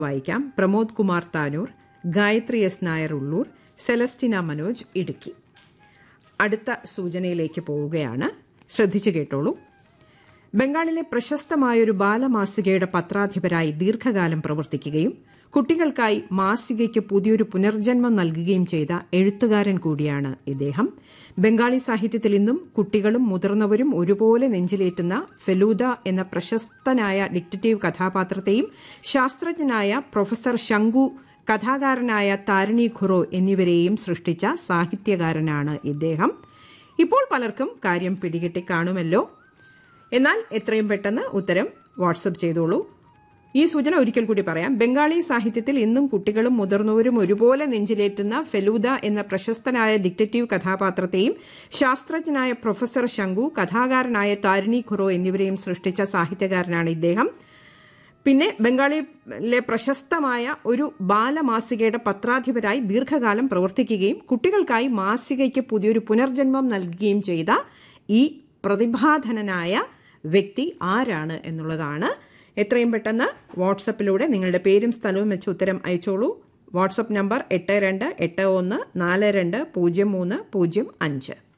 വായിക്കാം Pramod Kumar Tanur Gayathri S Nair Ulloor Celestina Manoj Idukki അടുത്ത സൂചനയിലേക്ക് പോവുകയാണ് ശ്രദ്ധിച്ചു കേട്ടോളൂ ബംഗാളിലെ പ്രശസ്തമായൊരു ബാലമാസികയുടെ പത്രാധിപരായി ദീർഘകാലം പ്രവർത്തിക്കുകയും കുട്ടികൾക്കായി മാസികയ്ക്ക് പുതിയൊരു പുനർജന്മം നൽകുകയും ചെയ്ത എഴുത്തുകാരൻ കൂടിയാണ് ഇദ്ദേഹം ബംഗാളി സാഹിത്യത്തിൽ ഇന്നും കുട്ടികളും മുതിർന്നവരും ഒരുപോലെ നെഞ്ചിലേറ്റുന്ന ഫെലൂദ എന്ന പ്രശസ്തനായ ഡിക്റ്റേറ്റീവ് കഥാപാത്രത്തെയും ശാസ്ത്രജ്ഞനായ പ്രൊഫസർ ശങ്കു കഥാകാരനായ താരിണി ഖുറോ എന്നിവരെയും സൃഷ്ടിച്ച സാഹിത്യകാരനാണ് ഇദ്ദേഹം ഇപ്പോൾ പലർക്കും കാര്യം പിടികിട്ടി കാണുമല്ലോ എന്നാൽ എത്രയും പെട്ടെന്ന് ഉത്തരം വാട്സപ്പ് ചെയ്തോളൂ ഈ സൂചന ഒരിക്കൽ കൂടി പറയാം ബംഗാളി സാഹിത്യത്തിൽ ഇന്നും കുട്ടികളും മുതിർന്നവരും ഒരുപോലെ നെഞ്ചിലേറ്റുന്ന ഫെലൂദ എന്ന പ്രശസ്തനായ ഡിക്റ്റേറ്റീവ് കഥാപാത്രത്തെയും ശാസ്ത്രജ്ഞനായ പ്രൊഫസർ ശങ്കു കഥാകാരനായ താരിണി ഖുറോ എന്നിവരെയും സൃഷ്ടിച്ച സാഹിത്യകാരനാണ് ഇദ്ദേഹം പിന്നെ ബംഗാളിലെ പ്രശസ്തമായ ഒരു ബാലമാസികയുടെ പത്രാധിപരായി ദീർഘകാലം പ്രവർത്തിക്കുകയും കുട്ടികൾക്കായി മാസികയ്ക്ക് പുതിയൊരു പുനർജന്മം നൽകുകയും ചെയ്ത ഈ പ്രതിഭാധനനായ വ്യക്തി ആരാണ് എന്നുള്ളതാണ് എത്രയും പെട്ടെന്ന് വാട്സപ്പിലൂടെ നിങ്ങളുടെ പേരും സ്ഥലവും വെച്ച് ഉത്തരം അയച്ചോളൂ വാട്സപ്പ് നമ്പർ എട്ട് രണ്ട് എട്ട് ഒന്ന് നാല് രണ്ട് പൂജ്യം മൂന്ന് പൂജ്യം അഞ്ച്